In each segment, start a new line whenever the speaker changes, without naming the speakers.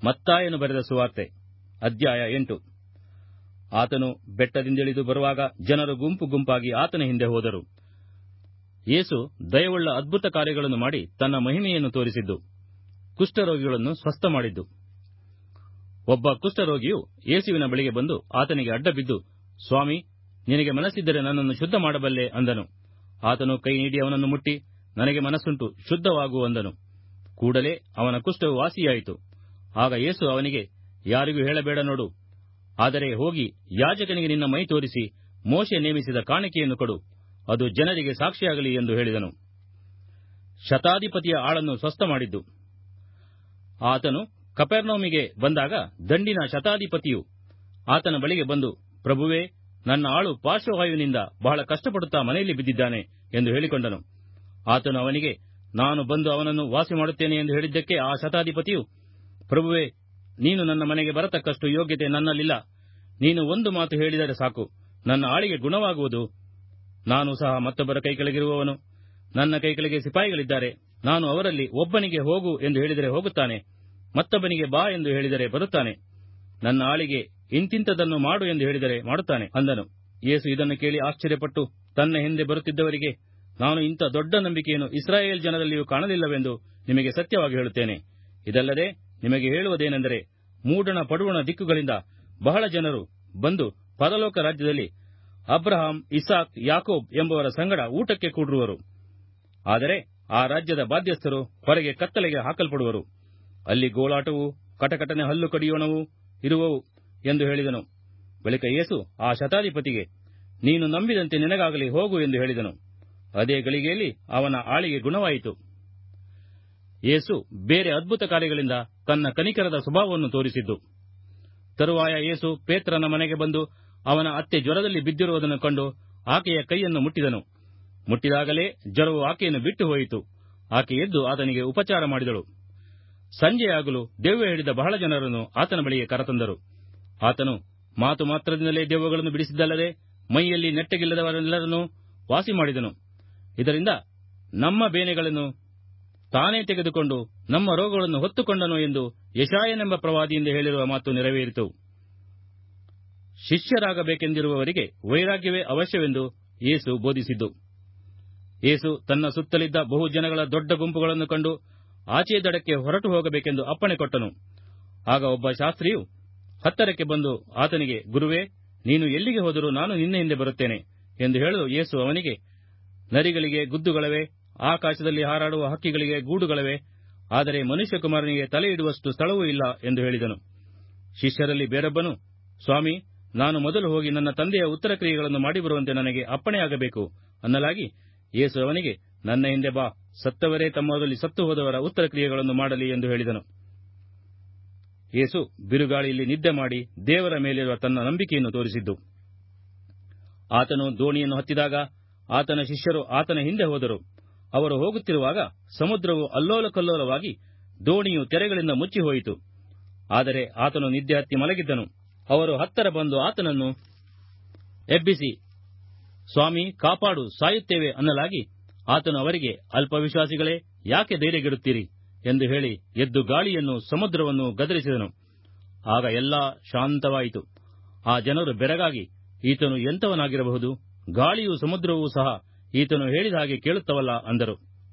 ಮತ್ತಾಯನು ಬರೆದ ಸುವಾರ್ತೆ ಅಧ್ಯಾಯ ಎಂಟು ಆತನು ಬೆಟ್ಟದಿಂದಿಳಿದು ಬರುವಾಗ ಜನರು ಗುಂಪು ಗುಂಪಾಗಿ ಆತನ ಹಿಂದೆ ಹೋದರು ಯೇಸು ದಯವುಳ್ಳ ಅದ್ಭುತ ಕಾರ್ಯಗಳನ್ನು ಮಾಡಿ ತನ್ನ ಮಹಿಮೆಯನ್ನು ತೋರಿಸಿದ್ದು ಕುಷ್ಠರೋಗಿಗಳನ್ನು ಸ್ವಸ್ಥ ಮಾಡಿದ್ದು ಒಬ್ಬ ಕುಷ್ಠರೋಗಿಯು ಯೇಸುವಿನ ಬಳಿಗೆ ಬಂದು ಆತನಿಗೆ ಅಡ್ಡಬಿದ್ದು ಸ್ವಾಮಿ ನಿನಗೆ ಮನಸ್ಸಿದ್ದರೆ ನನ್ನನ್ನು ಶುದ್ಧ ಮಾಡಬಲ್ಲೆ ಅಂದನು ಆತನು ಕೈ ನೀಡಿ ಅವನನ್ನು ಮುಟ್ಟಿ ನನಗೆ ಮನಸ್ಸುಂಟು ಶುದ್ಧವಾಗು ಅಂದನು ಕೂಡಲೇ ಅವನ ಕುಷ್ಠವು ವಾಸಿಯಾಯಿತು ಆಗ ಯೇಸು ಅವನಿಗೆ ಯಾರಿಗೂ ಹೇಳಬೇಡ ನೋಡು ಆದರೆ ಹೋಗಿ ಯಾಜಕನಿಗೆ ನಿನ್ನ ಮೈ ತೋರಿಸಿ ಮೋಶೆ ನೇಮಿಸಿದ ಕಾಣಿಕೆಯನ್ನು ಕೊಡು ಅದು ಜನರಿಗೆ ಸಾಕ್ಷಿಯಾಗಲಿ ಎಂದು ಹೇಳಿದನು ಶತಾಧಿಪತಿಯ ಆಳನ್ನು ಸ್ವಸ್ಥ ಮಾಡಿದ್ದು ಆತನು ಕಪೆರ್ನೌಮಿಗೆ ಬಂದಾಗ ದಂಡಿನ ಶತಾಧಿಪತಿಯು ಆತನ ಬಳಿಗೆ ಬಂದು ಪ್ರಭುವೇ ನನ್ನ ಆಳು ಪಾರ್ಶ್ವವಾಯುವಿನಿಂದ ಬಹಳ ಕಷ್ಟಪಡುತ್ತಾ ಮನೆಯಲ್ಲಿ ಬಿದ್ದಿದ್ದಾನೆ ಎಂದು ಹೇಳಿಕೊಂಡನು ಆತನು ಅವನಿಗೆ ನಾನು ಬಂದು ಅವನನ್ನು ವಾಸಿ ಮಾಡುತ್ತೇನೆ ಎಂದು ಹೇಳಿದ್ದಕ್ಕೆ ಆ ಶತಾಧಿಪತಿಯು ಪ್ರಭುವೇ ನೀನು ನನ್ನ ಮನೆಗೆ ಬರತಕ್ಕಷ್ಟು ಯೋಗ್ಯತೆ ನನ್ನಲ್ಲಿಲ್ಲ ನೀನು ಒಂದು ಮಾತು ಹೇಳಿದರೆ ಸಾಕು ನನ್ನ ಆಳಿಗೆ ಗುಣವಾಗುವುದು ನಾನು ಸಹ ಮತ್ತೊಬ್ಬರ ಕೈಕೆಳಗಿರುವವನು ನನ್ನ ಕೈಕೆಳಗೆ ಸಿಪಾಯಿಗಳಿದ್ದಾರೆ ನಾನು ಅವರಲ್ಲಿ ಒಬ್ಬನಿಗೆ ಹೋಗು ಎಂದು ಹೇಳಿದರೆ ಹೋಗುತ್ತಾನೆ ಮತ್ತೊಬ್ಬನಿಗೆ ಬಾ ಎಂದು ಹೇಳಿದರೆ ಬರುತ್ತಾನೆ ನನ್ನ ಆಳಿಗೆ ಇಂತಿಂತದನ್ನು ಮಾಡು ಎಂದು ಹೇಳಿದರೆ ಮಾಡುತ್ತಾನೆ ಅಂದನು ಯೇಸು ಇದನ್ನು ಕೇಳಿ ಆಶ್ಚರ್ಯಪಟ್ಟು ತನ್ನ ಹಿಂದೆ ಬರುತ್ತಿದ್ದವರಿಗೆ ನಾನು ಇಂಥ ದೊಡ್ಡ ನಂಬಿಕೆಯನ್ನು ಇಸ್ರಾಯೇಲ್ ಜನರಲ್ಲಿಯೂ ಕಾಣಲಿಲ್ಲವೆಂದು ನಿಮಗೆ ಸತ್ಯವಾಗಿ ಹೇಳುತ್ತೇನೆ ಇದಲ್ಲದೆ ನಿಮಗೆ ಹೇಳುವುದೇನೆಂದರೆ ಮೂಡಣ ಪಡುವಣ ದಿಕ್ಕುಗಳಿಂದ ಬಹಳ ಜನರು ಬಂದು ಪರಲೋಕ ರಾಜ್ಯದಲ್ಲಿ ಅಬ್ರಹಾಂ ಇಸಾಕ್ ಯಾಕೋಬ್ ಎಂಬುವರ ಸಂಗಡ ಊಟಕ್ಕೆ ಕೂಡಿರುವರು ಆದರೆ ಆ ರಾಜ್ಯದ ಬಾಧ್ಯಸ್ಥರು ಹೊರಗೆ ಕತ್ತಲೆಗೆ ಹಾಕಲ್ಪಡುವರು ಅಲ್ಲಿ ಗೋಳಾಟವು ಕಟಕಟನೆ ಹಲ್ಲು ಕಡಿಯೋಣವು ಇರುವವು ಎಂದು ಹೇಳಿದನು ಬಳಿಕ ಯೇಸು ಆ ಶತಾಧಿಪತಿಗೆ ನೀನು ನಂಬಿದಂತೆ ನಿನಗಾಗಲಿ ಹೋಗು ಎಂದು ಹೇಳಿದನು ಅದೇ ಗಳಿಗೆಯಲ್ಲಿ ಅವನ ಆಳಿಗೆ ಗುಣವಾಯಿತು ಯೇಸು ಬೇರೆ ಅದ್ಭುತ ಕಾರ್ಯಗಳಿಂದ ತನ್ನ ಕನಿಕರದ ಸ್ವಭಾವವನ್ನು ತೋರಿಸಿದ್ದು ತರುವಾಯ ಯೇಸು ಪೇತ್ರನ ಮನೆಗೆ ಬಂದು ಅವನ ಅತ್ತೆ ಜ್ವರದಲ್ಲಿ ಬಿದ್ದಿರುವುದನ್ನು ಕಂಡು ಆಕೆಯ ಕೈಯನ್ನು ಮುಟ್ಟಿದನು ಮುಟ್ಟಿದಾಗಲೇ ಜ್ವರವು ಆಕೆಯನ್ನು ಬಿಟ್ಟು ಹೋಯಿತು ಆಕೆ ಎದ್ದು ಆತನಿಗೆ ಉಪಚಾರ ಮಾಡಿದಳು ಸಂಜೆಯಾಗಲು ದೆವ್ವ ಹಿಡಿದ ಬಹಳ ಜನರನ್ನು ಆತನ ಬಳಿಗೆ ಕರೆತಂದರು ಆತನು ಮಾತು ಮಾತ್ರದಿಂದಲೇ ದೆವ್ವಗಳನ್ನು ಬಿಡಿಸಿದ್ದಲ್ಲದೆ ಮೈಯಲ್ಲಿ ನೆಟ್ಟಗಿಲ್ಲದವರೆಲ್ಲರನ್ನೂ ವಾಸಿ ಮಾಡಿದನು ಇದರಿಂದ ನಮ್ಮ ಬೇನೆಗಳನ್ನು ತಾನೇ ತೆಗೆದುಕೊಂಡು ನಮ್ಮ ರೋಗಗಳನ್ನು ಹೊತ್ತುಕೊಂಡನು ಎಂದು ಯಶಾಯನೆಂಬ ಪ್ರವಾದಿಯಿಂದ ಹೇಳಿರುವ ಮಾತು ನೆರವೇರಿತು ಶಿಷ್ಯರಾಗಬೇಕೆಂದಿರುವವರಿಗೆ ವೈರಾಗ್ಯವೇ ಅವಶ್ಯವೆಂದು ಯೇಸು ಬೋಧಿಸಿದ್ದು ಯೇಸು ತನ್ನ ಸುತ್ತಲಿದ್ದ ಬಹು ಜನಗಳ ದೊಡ್ಡ ಗುಂಪುಗಳನ್ನು ಕಂಡು ಆಚೆ ದಡಕ್ಕೆ ಹೊರಟು ಹೋಗಬೇಕೆಂದು ಅಪ್ಪಣೆ ಕೊಟ್ಟನು ಆಗ ಒಬ್ಬ ಶಾಸ್ತ್ರಿಯು ಹತ್ತರಕ್ಕೆ ಬಂದು ಆತನಿಗೆ ಗುರುವೇ ನೀನು ಎಲ್ಲಿಗೆ ಹೋದರೂ ನಾನು ನಿನ್ನ ಹಿಂದೆ ಬರುತ್ತೇನೆ ಎಂದು ಹೇಳಲು ಯೇಸು ಅವನಿಗೆ ನರಿಗಳಿಗೆ ಗುದ್ದುಗಳವೆ ಆಕಾಶದಲ್ಲಿ ಹಾರಾಡುವ ಹಕ್ಕಿಗಳಿಗೆ ಗೂಡುಗಳವೆ ಆದರೆ ಮನುಷ್ಯಕುಮಾರನಿಗೆ ತಲೆ ಇಡುವಷ್ಟು ಸ್ಥಳವೂ ಇಲ್ಲ ಎಂದು ಹೇಳಿದನು ಶಿಷ್ಯರಲ್ಲಿ ಬೇರೊಬ್ಬನು ಸ್ವಾಮಿ ನಾನು ಮೊದಲು ಹೋಗಿ ನನ್ನ ತಂದೆಯ ಉತ್ತರ ಕ್ರಿಯೆಗಳನ್ನು ಮಾಡಿ ಬರುವಂತೆ ನನಗೆ ಅಪ್ಪಣೆಯಾಗಬೇಕು ಅನ್ನಲಾಗಿ ಯೇಸು ಅವನಿಗೆ ನನ್ನ ಹಿಂದೆ ಬಾ ಸತ್ತವರೇ ತಮ್ಮದಲ್ಲಿ ಸತ್ತು ಹೋದವರ ಉತ್ತರ ಕ್ರಿಯೆಗಳನ್ನು ಮಾಡಲಿ ಎಂದು ಹೇಳಿದನು ಯೇಸು ಬಿರುಗಾಳಿಯಲ್ಲಿ ನಿದ್ದೆ ಮಾಡಿ ದೇವರ ಮೇಲಿರುವ ತನ್ನ ನಂಬಿಕೆಯನ್ನು ತೋರಿಸಿದ್ದು ಆತನು ದೋಣಿಯನ್ನು ಹತ್ತಿದಾಗ ಆತನ ಶಿಷ್ಯರು ಆತನ ಹಿಂದೆ ಹೋದರು ಅವರು ಹೋಗುತ್ತಿರುವಾಗ ಸಮುದ್ರವು ಅಲ್ಲೋಲ ಕಲ್ಲೋಲವಾಗಿ ದೋಣಿಯು ತೆರೆಗಳಿಂದ ಮುಚ್ಚಿ ಹೋಯಿತು ಆದರೆ ಆತನು ನಿದ್ದೆ ಹತ್ತಿ ಮಲಗಿದ್ದನು ಅವರು ಹತ್ತರ ಬಂದು ಆತನನ್ನು ಎಬ್ಬಿಸಿ ಸ್ವಾಮಿ ಕಾಪಾಡು ಸಾಯುತ್ತೇವೆ ಅನ್ನಲಾಗಿ ಆತನು ಅವರಿಗೆ ಅಲ್ಪವಿಶ್ವಾಸಿಗಳೇ ಯಾಕೆ ಧೈರ್ಯಗೆಡುತ್ತೀರಿ ಎಂದು ಹೇಳಿ ಎದ್ದು ಗಾಳಿಯನ್ನು ಸಮುದ್ರವನ್ನು ಗದರಿಸಿದನು ಆಗ ಎಲ್ಲಾ ಶಾಂತವಾಯಿತು ಆ ಜನರು ಬೆರಗಾಗಿ ಈತನು ಎಂಥವನಾಗಿರಬಹುದು ಗಾಳಿಯೂ ಸಮುದ್ರವೂ ಸಹ ಈತನು ಹೇಳಿದ ಹಾಗೆ ಕೇಳುತ್ತವಲ್ಲ ಅಂದರು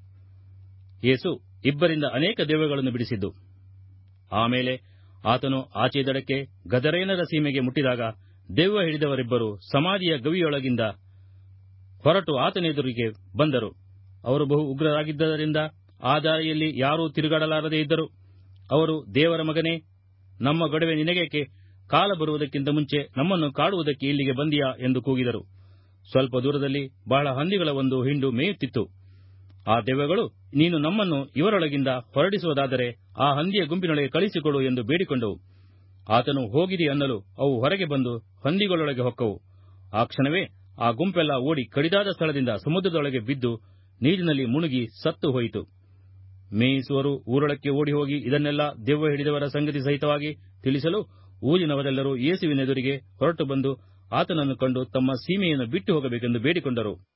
ಯೇಸು ಇಬ್ಬರಿಂದ ಅನೇಕ ದೆವ್ವಗಳನ್ನು ಬಿಡಿಸಿದ್ದು ಆಮೇಲೆ ಆತನು ಆಚೆ ದಡಕ್ಕೆ ಗದರೇನರ ಸೀಮೆಗೆ ಮುಟ್ಟಿದಾಗ ದೆವ್ವ ಹಿಡಿದವರಿಬ್ಬರು ಸಮಾಧಿಯ ಗವಿಯೊಳಗಿಂದ ಹೊರಟು ಆತನೆದುರಿಗೆ ಬಂದರು ಅವರು ಬಹು ಉಗ್ರರಾಗಿದ್ದರಿಂದ ಆ ದಾರಿಯಲ್ಲಿ ಯಾರೂ ತಿರುಗಾಡಲಾರದೇ ಇದ್ದರು ಅವರು ದೇವರ ಮಗನೇ ನಮ್ಮ ಗೊಡವೆ ನಿನಗೇಕೆ ಕಾಲ ಬರುವುದಕ್ಕಿಂತ ಮುಂಚೆ ನಮ್ಮನ್ನು ಕಾಡುವುದಕ್ಕೆ ಇಲ್ಲಿಗೆ ಬಂದಿಯಾ ಎಂದು ಕೂಗಿದರು ಸ್ವಲ್ಪ ದೂರದಲ್ಲಿ ಬಹಳ ಹಂದಿಗಳ ಒಂದು ಹಿಂಡು ಮೇಯುತ್ತಿತ್ತು ಆ ದೆವ್ವಗಳು ನೀನು ನಮ್ಮನ್ನು ಇವರೊಳಗಿಂದ ಹೊರಡಿಸುವುದಾದರೆ ಆ ಹಂದಿಯ ಗುಂಪಿನೊಳಗೆ ಕಳಿಸಿಕೊಡು ಎಂದು ಬೇಡಿಕೊಂಡವು ಆತನು ಹೋಗಿರಿ ಅನ್ನಲು ಅವು ಹೊರಗೆ ಬಂದು ಹಂದಿಗಳೊಳಗೆ ಹೊಕ್ಕವು ಆ ಕ್ಷಣವೇ ಆ ಗುಂಪೆಲ್ಲ ಓಡಿ ಕಡಿದಾದ ಸ್ಥಳದಿಂದ ಸಮುದ್ರದೊಳಗೆ ಬಿದ್ದು ನೀರಿನಲ್ಲಿ ಮುಳುಗಿ ಸತ್ತು ಹೋಯಿತು ಮೇಯಿಸುವರು ಊರೊಳಕ್ಕೆ ಓಡಿ ಹೋಗಿ ಇದನ್ನೆಲ್ಲ ದೆವ್ವ ಹಿಡಿದವರ ಸಂಗತಿ ಸಹಿತವಾಗಿ ತಿಳಿಸಲು ಊರಿನವರೆಲ್ಲರೂ ಯೇಸುವಿನೆದುರಿಗೆ ಹೊರಟು ಬಂದು ಆತನನ್ನು ಕಂಡು ತಮ್ಮ ಸೀಮೆಯನ್ನು ಬಿಟ್ಟು ಹೋಗಬೇಕೆಂದು ಬೇಡಿಕೊಂಡರು